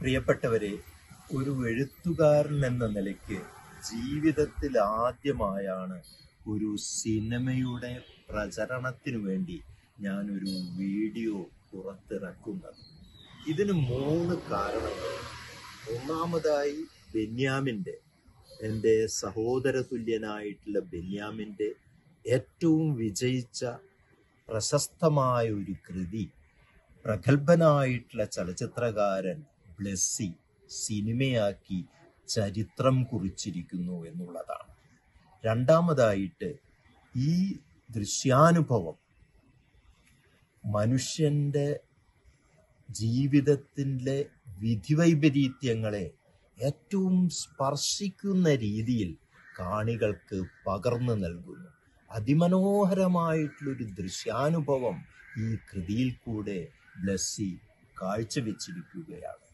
പ്രിയപ്പെട്ടവരെ ഒരു എഴുത്തുകാരൻ എന്ന നിലയ്ക്ക് ജീവിതത്തിൽ ആദ്യമായാണ് ഒരു സിനിമയുടെ പ്രചരണത്തിനു വേണ്ടി ഞാനൊരു വീഡിയോ പുറത്തിറക്കുന്നത് ഇതിന് മൂന്ന് കാരണങ്ങൾ ഒന്നാമതായി ബെന്യാമിൻ്റെ എൻ്റെ സഹോദര തുല്യനായിട്ടുള്ള ബെന്യാമിൻ്റെ ഏറ്റവും വിജയിച്ച പ്രശസ്തമായ ഒരു കൃതി പ്രഗത്ഭനായിട്ടുള്ള ചലച്ചിത്രകാരൻ ബ്ലെസ്സി സിനിമയാക്കി ചരിത്രം കുറിച്ചിരിക്കുന്നു എന്നുള്ളതാണ് രണ്ടാമതായിട്ട് ഈ ദൃശ്യാനുഭവം മനുഷ്യന്റെ ജീവിതത്തിലെ വിധിവൈപരീത്യങ്ങളെ ഏറ്റവും സ്പർശിക്കുന്ന രീതിയിൽ കാണികൾക്ക് പകർന്നു നൽകുന്നു അതിമനോഹരമായിട്ടുള്ളൊരു ദൃശ്യാനുഭവം ഈ കൃതിയിൽ കൂടെ ബ്ലസ്സി കാഴ്ചവെച്ചിരിക്കുകയാണ്